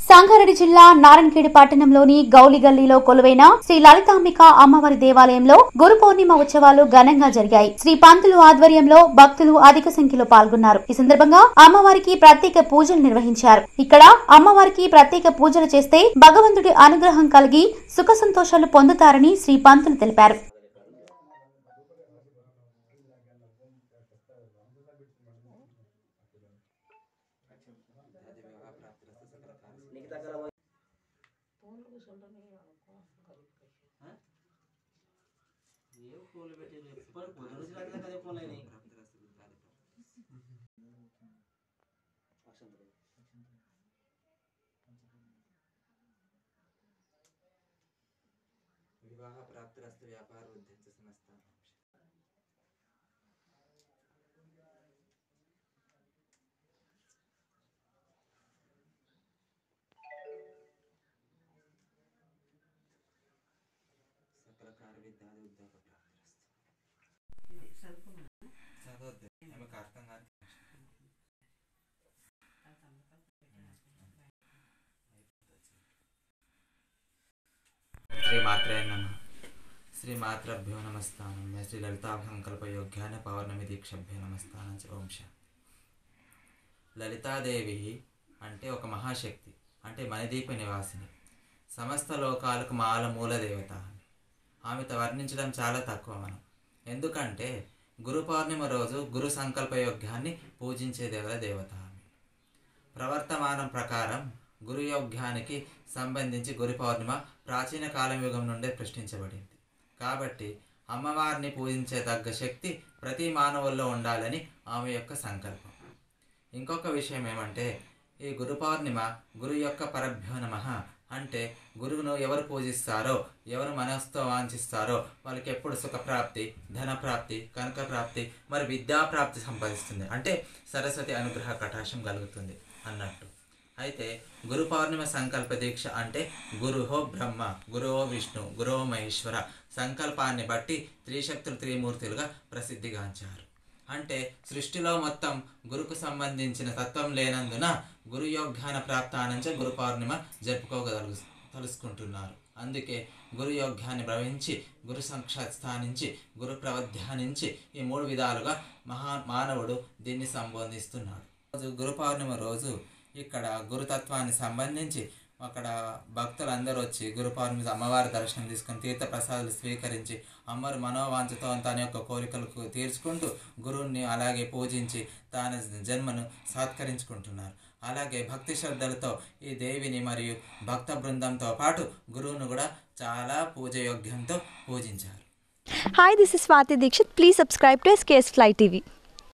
సంగారెడ్డి జిల్లా నారాయణఖేడ్ పట్టణంలోని గౌలిగల్లీలో కొలువైన శ్రీ లలితాంబిక అమ్మవారి దేవాలయంలో గురు పౌర్ణిమ ఉత్సవాలు ఘనంగా జరిగాయి శ్రీ పంతులు ఆధ్వర్యంలో భక్తులు అధిక సంఖ్యలో పాల్గొన్నారు ఈ సందర్భంగా అమ్మవారికి ప్రత్యేక పూజలు నిర్వహించారు ఇక్కడ అమ్మవారికి ప్రత్యేక పూజలు చేస్తే భగవంతుడి అనుగ్రహం కలిగి సుఖ సంతోషాలు పొందుతారని శ్రీ పంతులు తెలిపారు ఏ పూలు పెట్టి ఎప్పుడు పొద్దు నుంచి రాత్రి దాకా అదే పూలు అయినాయి వివాహ ప్రాప్తిరస్తు వ్యాపార ఉద్దేశ సమస్త సకల కార్య విద్యాది ఉద్యోగ ప్రాప్తిరస్తు చదవద్దు ఆమెకు అర్థం కాదు శ్రీ మాత్రే నమ శ్రీ మాత్రభ్యో నమస్థానం మే శ్రీ లలితాభంకల్ప యోగ్యాన పౌర్ణమి దీక్షభ్యో నమస్థానం చ వంశ లలితాదేవి అంటే ఒక మహాశక్తి అంటే మణిదీప నివాసిని సమస్త లోకాలకు మాల మూల దేవత అని ఆమెతో వర్ణించడం చాలా తక్కువ మనం ఎందుకంటే గురు పౌర్ణిమ రోజు గురు సంకల్ప యోగ్యాన్ని పూజించే దేవత దేవత ఆమె ప్రవర్తమానం ప్రకారం గురుయోగ్యానికి సంబంధించి గురు పౌర్ణిమ ప్రాచీన కాలం యుగం నుండే ప్రశ్నించబడింది కాబట్టి అమ్మవారిని పూజించే తగ్గ శక్తి ప్రతి మానవుల్లో ఉండాలని ఆమె యొక్క సంకల్పం ఇంకొక విషయం ఏమంటే ఈ గురు పౌర్ణిమ గురు యొక్క పరభ్యో నమః అంటే గురువును ఎవరు పూజిస్తారో ఎవరు మనస్తో వాంఛిస్తారో వాళ్ళకి ఎప్పుడు సుఖప్రాప్తి ధనప్రాప్తి కనక ప్రాప్తి మరి విద్యాప్రాప్తి సంపాదిస్తుంది అంటే సరస్వతి అనుగ్రహ కటాక్షం కలుగుతుంది అన్నట్టు అయితే గురు పౌర్ణిమ సంకల్ప దీక్ష అంటే గురుహో బ్రహ్మ గురువో విష్ణు గురువో మహేశ్వర సంకల్పాన్ని బట్టి త్రిశక్తులు త్రిమూర్తులుగా ప్రసిద్ధిగాంచారు అంటే సృష్టిలో మొత్తం గురుకు సంబంధించిన తత్వం లేనందున గురు యోగ్యాన ప్రాప్తానంచ గురు పౌర్ణిమ జరుపుకోగలుగు తలుసుకుంటున్నారు అందుకే గురు యోగ్యాన్ని ప్రవహించి గురు సాక్షాత్ స్థానించి గురు ప్రవధ్యానించి ఈ మూడు విధాలుగా మహా మానవుడు దీన్ని సంబోధిస్తున్నాడు రోజు గురు పౌర్ణిమ రోజు ఇక్కడ గురుతత్వాన్ని సంబంధించి అక్కడ భక్తులందరూ వచ్చి గురు పౌర్ణమి అమ్మవారి దర్శనం తీసుకొని తీర్థ ప్రసాదాలు స్వీకరించి అమ్మవారి మనోవాంఛతో తన యొక్క కోరికలకు తీర్చుకుంటూ గురువుని అలాగే పూజించి తన జన్మను సత్కరించుకుంటున్నారు అలాగే భక్తి శ్రద్ధలతో ఈ దేవిని మరియు భక్త బృందంతో పాటు గురువును కూడా చాలా పూజయోగ్యంతో పూజించారు Hi, this is Swati Dikshit. Please subscribe to SKS Fly TV.